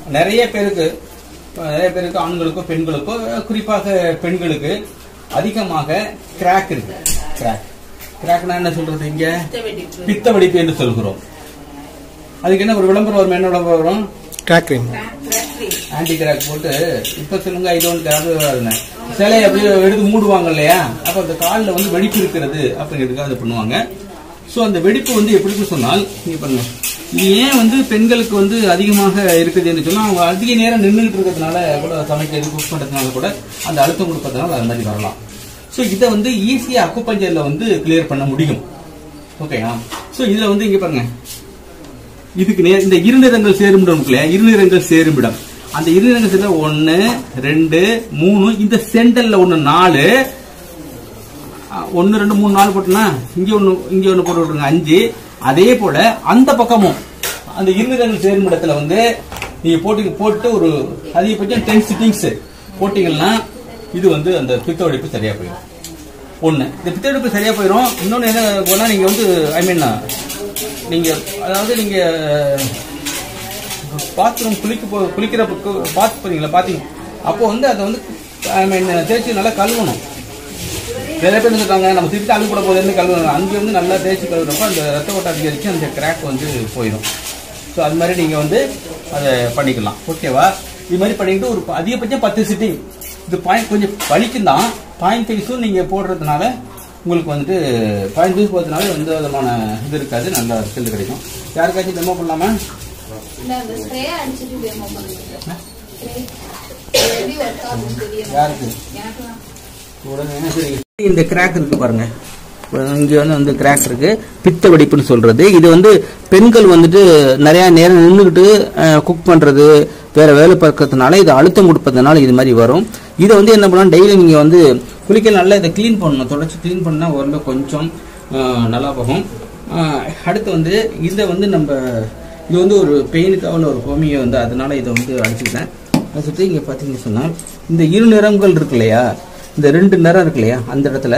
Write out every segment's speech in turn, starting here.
நிறைய பேருக்கு நிறைய பேருக்கு ஆண்களுக்கோ பெண்களுக்கோ குறிப்பாக பெண்களுக்கு அதிகமாக கிராக் இருக்கு கிராக் கிராக்னா என்ன சொல்றது இங்க பித்த வெடிப்பு என்று சொல்கிறோம் அதுக்கு என்ன ஒரு விளம்பரம் வரும் என்ன விளம்பரம் வரும் கிராக் கிரீம் ஆன்டி கிராக் போட்டு இப்ப சொல்லுங்க இது ஒன்று கலந்து வராதுங்க சிலையை அப்படியே எடுத்து மூடுவாங்க இல்லையா அப்ப அந்த காலில் வந்து வெடிப்பு இருக்கிறது அப்படிங்கிறதுக்காக அதை பண்ணுவாங்க ஸோ அந்த வெடிப்பு வந்து எப்படி சொன்னால் நீங்க பாருங்க இது ஏன் வந்து பெண்களுக்கு வந்து அதிகமாக இருக்குது என்று சொன்னா அவங்க அதிக நேரம் நின்றுட்டு இருக்கிறதுனால கூட சமைக்கிறது குக் பண்றதுனால கூட அந்த அழுத்தம் கொடுப்பதனால அது மாதிரி வரலாம் ஸோ இதை வந்து ஈஸியாக அக்குப்பஞ்சர்ல வந்து கிளியர் பண்ண முடியும் ஓகேயா ஸோ இதுல வந்து இங்க பாருங்க இதுக்கு நேர் இந்த இருநிறங்கள் சேருமிடம் இருக்கு இல்லையா இருநிறங்கள் சேருமிடம் அந்த இருநிறங்கள் சேர்ந்த ஒன்னு ரெண்டு மூணு இந்த சென்டர்ல ஒண்ணு நாலு அஹ், ஒண்ணு ரெண்டு மூணு நாலு போட்டோம்னா இங்க ஒண்ணு இங்க ஒண்ணு போட்டு விட்டுருங்க அஞ்சு அதே போல அந்த பக்கமும் அந்த இருநிறங்கள் சேரும் இடத்துல வந்து நீங்க போட்டு போட்டு ஒரு அதிகபட்சம் டென் சிட்டிங்ஸ் போட்டீங்கன்னா இது வந்து அந்த பித்த வெடிப்பு சரியா போயிடும் ஒண்ணு இந்த பித்த வெடிப்பு சரியா போயிடும் இன்னொன்னு என்ன போனா நீங்க வந்து ஐ மீன் நீங்க அதாவது நீங்க பாத்ரூம் குளிக்க போ குளிக்கிற பாத் போறீங்களா பாத்தீங்க அப்போ வந்து அதை வந்து ஐ மீன் தேய்ச்சி நல்லா கழுவணும் நிறைய பேர் இருக்காங்க நம்ம திருப்பி அழுகு கூட போகுது கழுவணும் அங்கே வந்து நல்லா தேய்ச்சி கழுவுறப்போ அந்த ரத்த ஓட்டம் அதிகரிச்சு அந்த கிராக் வந்து போயிடும் ஸோ அது மாதிரி நீங்கள் வந்து அதை பண்ணிக்கலாம் ஓகேவா இது மாதிரி பண்ணிட்டு ஒரு ப- அதிகபட்சம் பத்து சிட்டிங் இது பாயிண்ட் கொஞ்சம் வலிக்கும் தான் பாயிண்ட் ஃபைஸும் நீங்கள் போடுறதுனால உங்களுக்கு வந்துட்டு பாயிண்ட் ஃபைஸ் போகிறதுனால எந்த விதமான இது இருக்காது நல்ல ரிசல்ட் கிடைக்கும் யாருக்காச்சும் டெமோ பண்ணலாமா இல்ல அந்த ஸ்ப்ரே அடிச்சிட்டு டெமோ பண்ணுங்க எப்படி ஒர்க் ஆகும் தெரியும் யாருக்கு எனக்கு தான் உடனே சரி. இந்த கிராக் இருக்கு பாருங்க இங்க வந்து வந்து கிராக் இருக்கு பித்த வெடிப்புன்னு சொல்றது இது வந்து பெண்கள் வந்துட்டு நிறைய நேரம் நின்றுக்கிட்டு குக் பண்றது வேற வேலை பார்க்கறதுனால இது அழுத்தம் கொடுப்பதனால இது மாதிரி வரும் இதை வந்து என்ன பண்ணலாம் டெய்லி நீங்க வந்து குளிக்க நல்லா இதை க்ளீன் பண்ணணும் தொடச்சி க்ளீன் பண்ணா ஓரளவு கொஞ்சம் அஹ், நல்லா போகும் அஹ், அடுத்து வந்து இதை வந்து நம்ம இது வந்து ஒரு பெயினுக்காக ஒரு ஹோமியை வந்து அதனால இதை வந்து அடிச்சுக்கிட்டேன் அதை சுற்றி இங்கே பார்த்தீங்கன்னு சொன்னால் இந்த இரு நிறங்கள் இருக்கு இல்லையா இந்த ரெண்டு நிறம் இருக்கு இல்லையா அந்த இடத்துல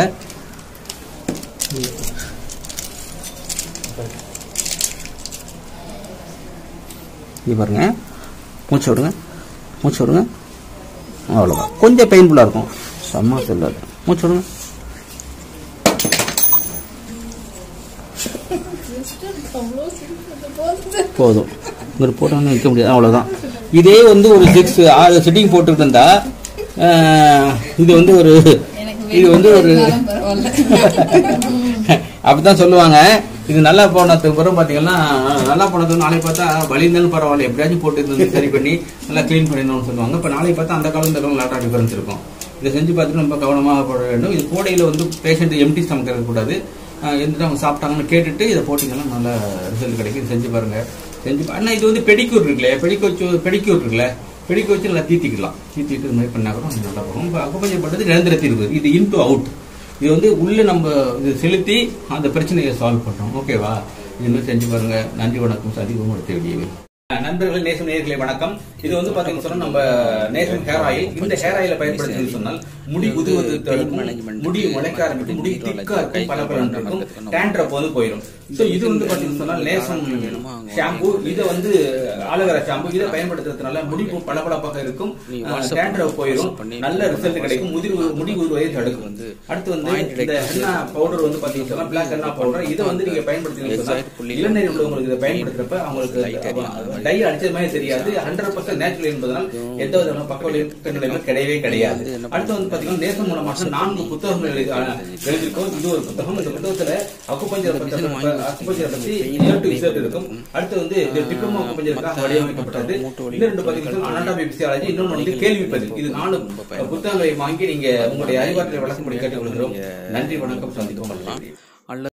இது பாருங்க மூச்சு விடுங்க மூச்சு விடுங்க அவ்வளோதான் கொஞ்சம் பெயின்ஃபுல்லாக இருக்கும் செம்ம சொல்லாது மூச்சு விடுங்க போதும் இங்கே போட்டோன்னு வைக்க முடியாது அவ்வளோதான் இதே வந்து ஒரு சிக்ஸ் ஆறு சிட்டிங் போட்டுட்டு இருந்தா ஆஹ், இது வந்து ஒரு இது வந்து ஒரு இருந்தாலும் பரவாயில்ல அப்படிதான் சொல்லுவாங்க இது நல்லா போனதுக்கு பிறகு பாத்தீங்கன்னா நல்லா போனது நாளைக்கு பார்த்தா வலி இருந்தாலும் பரவாயில்ல எப்படியாச்சும் போட்டு இது வந்து சரி பண்ணி நல்லா க்ளீன் பண்ணிடணும்னு சொல்லுவாங்க இப்போ நாளைக்கு பார்த்தா அந்த காலம் இந்த காலம் லாட்டா டிஃபரன்ஸ் இருக்கும் இதை செஞ்சு பார்த்துட்டு ரொம்ப கவனமாக போட வேண்டும் இது கோடையில் வந்து பேஷண்ட் எம்டி ஸ்டமக் இருக்கக்கூடாது ஆஹ் எந்திரிச்சு அவங்க சாப்பிட்டாங்கன்னு கேட்டுட்டு இதை போட்டிங்கன்னா நல்ல ரிசல்ட் கிடைக்கும் இது செஞ்சு பாருங்க செஞ்சு பா- ஆனா இது வந்து பெடிக்யூர் இருக்குல்ல பெடிக்கூர் பெடிக்யூர் இருக்குல்ல பெடிக்யூர் வச்சு நல்லா தீத்திக்கலாம் தீத்திட்டு இது மாதிரி பண்ணா கூட கொஞ்சம் நல்லா போகும் இப்போ அக்குப்பஞ்சர் பண்ணுறது நிரந்தர தீர்வு இது இன்டு அவுட் இது வந்து உள்ள நம்ம இது செலுத்தி அந்த பிரச்சனையை சால்வ் பண்றோம் ஓகேவா இது மாதிரி செஞ்சு பாருங்க நன்றி வணக்கம் சதிவும் அடுத்த வீடியோவில் நண்பர்கள் நேசம் நேர்களை வணக்கம் இது வந்து பாத்தீங்கன்னா சொன்னா நம்ம நேசம் ஹேர் ஆயில் இந்த ஹேர் ஆயில பயன்படுத்தி சொன்னால் முடி உதுவது தடுக்கும் முடி முளைக்க ஆரம்பிக்கும் முடி திக்கா இருக்கும் பல பல இருக்கும் டேண்ட்ரப் வந்து போயிடும் சோ இது வந்து பாத்தீங்கன்னா சொன்னால் நேசம் ஷாம்பு இதை வந்து ஆலோவேரா ஷாம்பு இதை பயன்படுத்துறதுனால முடி பளபளப்பாக இருக்கும் டேண்ட்ரப் போயிடும் நல்ல ரிசல்ட் கிடைக்கும் முடி முடி உருவதை தடுக்கும் அடுத்து வந்து இந்த ஹென்னா பவுடர் வந்து பாத்தீங்கன்னா பிளாக் ஹென்னா பவுடர் இதை வந்து நீங்க பயன்படுத்தீங்கன்னா இளநீர் உள்ளவங்களுக்கு இதை பயன்படுத்துறப்ப அவங்களுக்கு டை அடிச்சது மாதிரி தெரியாது ஹண்ட்ரட் பர்சன்ட் நேச்சுரல் என்பதனால் எந்த விதமான பக்க விளைவுகளுமே கிடையவே கிடையாது அடுத்து வந்து பாத்தீங்கன்னா நேசம் மூலமாக நான்கு புத்தகங்கள் எழுதி அஹ், எழுதியிருக்கோம் இது ஒரு புத்தகம் இந்த புத்தகத்துல அக்குப்பஞ்சர் பத்தி அக்குப்பஞ்சர் பத்தி ஏ டு இசட் இருக்கும் அடுத்து வந்து இது டிப்ளமோ அக்குப்பஞ்சருக்காக வடிவமைக்கப்பட்டது இன்னும் ரெண்டு பாத்தீங்கன்னா அனாட்டமி பிசியாலஜி இன்னொன்று வந்து கேள்வி பதில் இது நாலு புத்தகங்களை வாங்கி நீங்க உங்களுடைய அறிவாற்றலை வளர்க்கும்படி கேட்டுக்கொள்கிறோம் நன்றி வணக்கம் சந்திப்போம்